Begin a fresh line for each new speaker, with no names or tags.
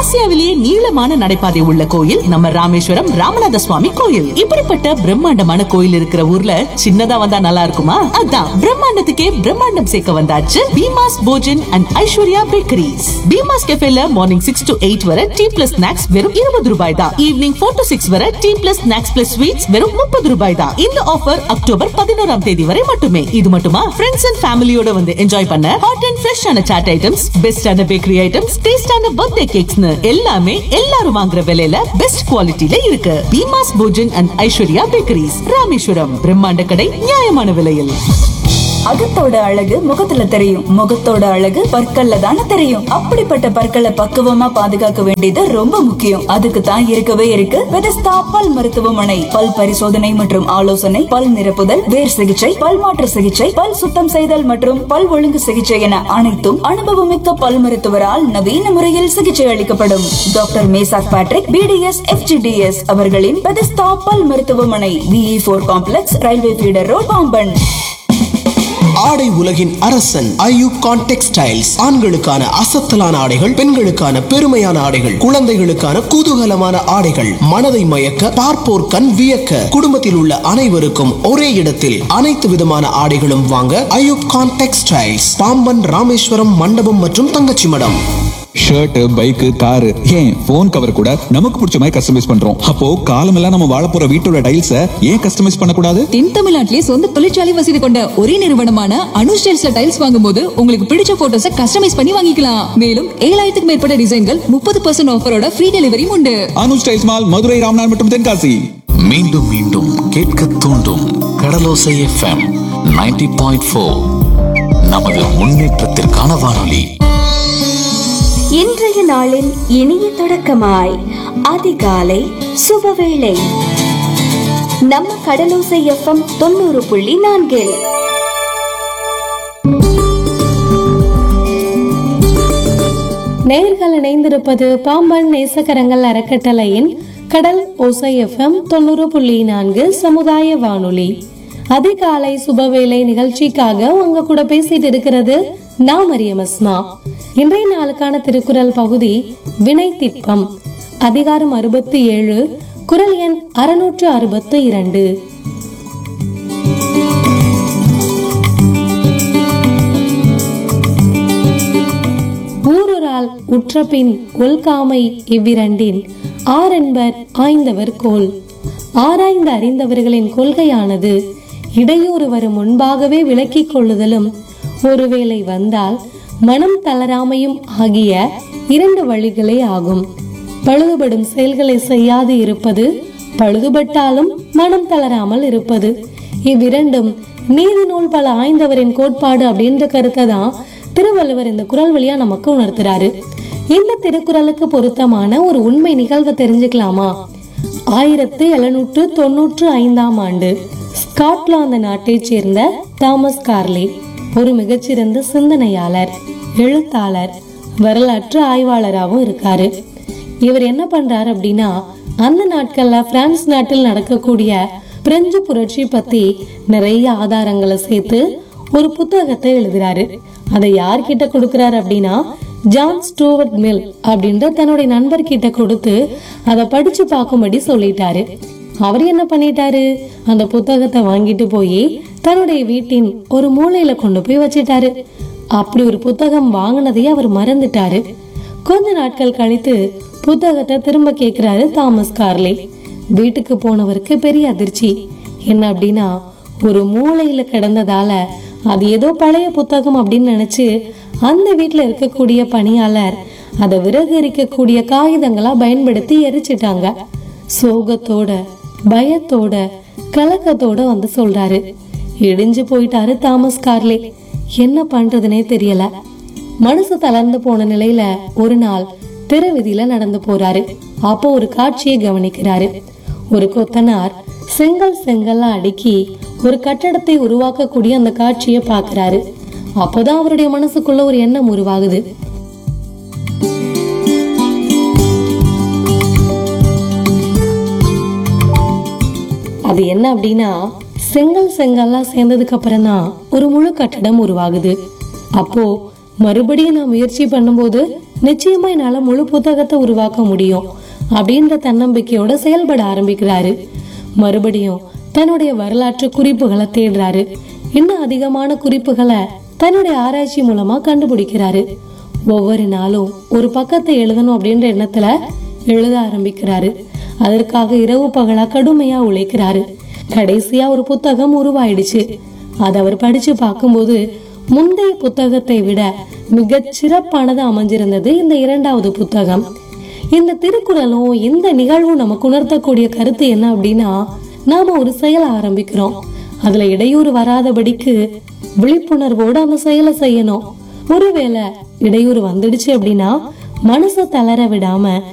ஆசியாவிலேயே நீளமான நடைபாதை உள்ள கோயில் நம்ம ராமேஸ்வரம் ராமநாத சுவாமி கோயில் இப்படிப்பட்ட பிரம்மாண்டமான கோயில் இருக்கிற ஊர்ல சின்னதா வந்தா நல்லா இருக்குமா அதான் பிரம்மாண்டத்துக்கே பிரம்மாண்டம் சேர்க்க வந்தாச்சு பீமாஸ் போஜன் அண்ட் ஐஸ்வர்யா பேக்கரிஸ் பீமாஸ் கெஃபேல மார்னிங் சிக்ஸ் டு எயிட் வரை டீ பிளஸ் ஸ்நாக்ஸ் வெறும் இருபது ரூபாய் தான் ஈவினிங் ஃபோர் டு சிக்ஸ் வரை tea plus snacks plus sweets வெறும் முப்பது ரூபாய் தான் இந்த ஆஃபர் அக்டோபர் பதினோராம் தேதி வரை மட்டுமே இது மட்டுமா ஃப்ரெண்ட்ஸ் அண்ட் ஃபேமிலியோட வந்து என்ஜாய் பண்ண ஹாட் அண்ட் ஃப்ரெஷ்ஷான சாட் ஐட்டம்ஸ் பெஸ்டான பேக்கரி ஐட்டம்ஸ் டேஸ்டான பர்த்டே கேக்ஸ்னு எல்லாமே எல்லாரும் வாங்குற விலையில பெஸ்ட் குவாலிட்டில இருக்கு பீமாஸ் போஜன் அண்ட் ஐஸ்வர்யா பேக்கரிஸ் ராமேஸ்வரம் பிரம்மாண்ட கடை நியாயமான விலையில்
அகத்தோட அழகு முகத்துல தெரியும் முகத்தோட அழகு பற்கள்ல தானே தெரியும் அப்படிப்பட்ட பற்களை பக்குவமா பாதுகாக்க வேண்டியது ரொம்ப முக்கியம் அதுக்கு தான் இருக்கவே இருக்கு பெதஸ்தா பல் மருத்துவமனை பல் பரிசோதனை மற்றும் ஆலோசனை பல் நிரப்புதல் வேர் சிகிச்சை பல் மாற்று சிகிச்சை பல் சுத்தம் செய்தல் மற்றும் பல் ஒழுங்கு சிகிச்சை என அனைத்தும் அனுபவமிக்க பல் மருத்துவரால் நவீன முறையில் சிகிச்சை அளிக்கப்படும் doctor Meshach Patrick BDS FGDS அவர்களின் பெதஸ்தா பல் மருத்துவமனை விஇ போர் complex railway feeder road Pamban
ஆடை உலகின் அரசன் ஐயூப் கான் டெக்ஸ்டைல்ஸ் ஆண்களுக்கான அசத்தலான ஆடைகள் பெண்களுக்கான பெருமையான ஆடைகள் குழந்தைகளுக்கான குதூகலமான ஆடைகள் மனதை மயக்க பார்ப்போர் கண் வியக்க குடும்பத்தில் உள்ள அனைவருக்கும் ஒரே இடத்தில் அனைத்து விதமான ஆடைகளும் வாங்க ஐயூப் கான் டெக்ஸ்டைல்ஸ் பாம்பன் ராமேஸ்வரம் மண்டபம் மற்றும் Thangachimadam
shirt bike car ஏன் போன் கவர் கூட நமக்கு பிடிச்ச மாதிரி கஸ்டமைஸ் பண்றோம் அப்போ காலமெல்லாம் நம்ம வாழ போற வீட்டோட டைல்ஸ ஏன் கஸ்டமைஸ் பண்ணக்கூடாது
தென் தமிழ்நாட்டிலே சொந்த தொழிற்சாலை வசதி கொண்ட ஒரே நிறுவனமான அனு ஸ்டைல்ஸ்ல டைல்ஸ் வாங்கும்போது உங்களுக்கு பிடிச்ச போட்டோஸ கஸ்டமைஸ் பண்ணி வாங்கிக்கலாம் மேலும் ஏழாயிரத்துக்கு மேற்பட்ட டிசைன்கள் முப்பது பர்சன்ட் ஆஃபரோட ஃப்ரீ டெலிவரியும் உண்டு
அனு ஸ்டைல்ஸ் மால் மதுரை ராம்நாத் மற்றும் தென்காசி
மீண்டும் மீண்டும் கேட்க தூண்டும் கடலோசை எஃப்எம் 90.4 பாயிண்ட் நமது முன்னேற்றத்திற்கான வானொலி
இன்றைய நாளின் இனிய தொடக்கமாய் அதிகாலை சுபவேளை நம்ம கடலோசை எஃப்எம் தொண்ணூறு புள்ளி நான்கில்
நேர்கள் இணைந்திருப்பது பாம்பன் நேசகரங்கள் அறக்கட்டளையின் கடல் ஓசை எஃப்எம் தொண்ணூறு புள்ளி நான்கு சமுதாய வானொலி அதிகாலை சுபவேளை நிகழ்ச்சிக்காக உங்க கூட பேசிட்டு இருக்கிறது நான் மரியம் அஸ்மா இன்றைய நாளுக்கான திருக்குறள் பகுதி வினை திட்பம் அதிகாரம் அறுபத்தி ஏழு குரல் எண் அறுநூற்று அறுபத்து இரண்டு ஊருரால் உற்றபின் உள்காமை இவ்விரண்டின் ஆரென்பர் ஆய்ந்தவர் கோல் ஆராய்ந்து அறிந்தவர்களின் கொள்கையானது இடையூறு வரும் முன்பாகவே விலக்கிக் கொள்ளுதலும் ஒருவேளை வந்தால் மனம் தளராமையும் ஆகிய இரண்டு வழிகளே ஆகும் பழுதுபடும் செயல்களை செய்யாது இருப்பது பழுதுபட்டாலும் மனம் தளராமல் இருப்பது இவ்விரண்டும் நீதி நூல் பல ஆய்ந்தவரின் கோட்பாடு அப்படின்ற கருத்தை தான் திருவள்ளுவர் இந்த குரல் வழியா நமக்கு உணர்த்துறாரு இந்த திருக்குறளுக்கு பொருத்தமான ஒரு உண்மை நிகழ்வை தெரிஞ்சுக்கலாமா ஆயிரத்து எழுநூற்று தொன்னூற்று ஐந்தாம் ஆண்டு ஸ்காட்லாந்து நாட்டைச் சேர்ந்த தாமஸ் கார்லி ஒரு மிகச்சிறந்த சிந்தனையாளர் எழுத்தாளர் வரலாற்று ஆய்வாளராகவும் இருக்காரு இவர் என்ன பண்றாரு அப்படின்னா அந்த நாட்கள்ல பிரான்ஸ் நாட்டில் நடக்கக்கூடிய பிரெஞ்சு புரட்சி பத்தி நிறைய ஆதாரங்களை சேர்த்து ஒரு புத்தகத்தை எழுதுறாரு அதை யார்கிட்ட கொடுக்கறாரு அப்படின்னா ஜான் ஸ்டூவர்ட் மில் அப்படின்ற தன்னுடைய நண்பர்கிட்ட கொடுத்து அதை படிச்சு பார்க்கும்படி சொல்லிட்டாரு அவர் என்ன பண்ணிட்டாரு அந்த புத்தகத்தை வாங்கிட்டு போய் தன்னுடைய வீட்டின் ஒரு மூலையில கொண்டு போய் வச்சிட்டாரு அப்படி ஒரு புத்தகம் வாங்கினதையே அவர் மறந்துட்டாரு கொஞ்ச நாட்கள் கழித்து புத்தகத்தை திரும்ப கேக்குறாரு தாமஸ் கார்லே வீட்டுக்கு போனவருக்கு பெரிய அதிர்ச்சி என்ன அப்படின்னா ஒரு மூலையில கிடந்ததால அது ஏதோ பழைய புத்தகம் அப்படின்னு நினைச்சு அந்த வீட்டுல இருக்கக்கூடிய பணியாளர் அதை விறகு எரிக்கக்கூடிய காகிதங்களா பயன்படுத்தி எரிச்சிட்டாங்க சோகத்தோட பயத்தோட கலக்கத்தோட வந்து சொல்றாரு இடிஞ்சு போயிட்டாரு தாமஸ் கார்லே என்ன பண்றதுனே தெரியல மனசு தளர்ந்து போன நிலையில ஒரு நாள் தெருவீதியில நடந்து போறாரு அப்போ ஒரு காட்சியை கவனிக்கிறாரு ஒரு கொத்தனார் செங்கல் செங்கல்லா அடுக்கி ஒரு கட்டடத்தை உருவாக்கக்கூடிய அந்த காட்சியை பாக்குறாரு அப்போதான் அவருடைய மனசுக்குள்ள ஒரு எண்ணம் உருவாகுது அது என்ன அப்படின்னா செங்கல் செங்கல்லா சேர்ந்ததுக்கு அப்புறம் தான் ஒரு முழு கட்டடம் உருவாகுது அப்போ மறுபடியும் நான் முயற்சி பண்ணும்போது நிச்சயமா என்னால முழு புத்தகத்தை உருவாக்க முடியும் அப்படின்ற தன்னம்பிக்கையோட செயல்பட ஆரம்பிக்கிறாரு மறுபடியும் தன்னுடைய வரலாற்று குறிப்புகளை தேடுறாரு இன்னும் அதிகமான குறிப்புகளை தன்னுடைய ஆராய்ச்சி மூலமா கண்டுபிடிக்கிறாரு ஒவ்வொரு நாளும் ஒரு பக்கத்தை எழுதணும் அப்படின்ற எண்ணத்துல எழுத ஆரம்பிக்கிறாரு அதற்காக இரவு பகலா கடுமையா உழைக்கிறாரு கடைசியா ஒரு புத்தகம் உருவாயிடுச்சு அதை அவர் படிச்சு பார்க்கும்போது முந்தைய புத்தகத்தை விட மிகச் சிறப்பானது அமைஞ்சிருந்தது இந்த இரண்டாவது புத்தகம் இந்த திருக்குறளும் இந்த நிகழ்வும் நமக்கு உணர்த்தக்கூடிய கருத்து என்ன அப்படின்னா நாம ஒரு செயலை ஆரம்பிக்கிறோம் அதுல இடையூறு வராதபடிக்கு விழிப்புணர்வோட அந்த செயலை செய்யணும் ஒருவேளை இடையூறு வந்துடுச்சு அப்படின்னா மனசை தளர விடாம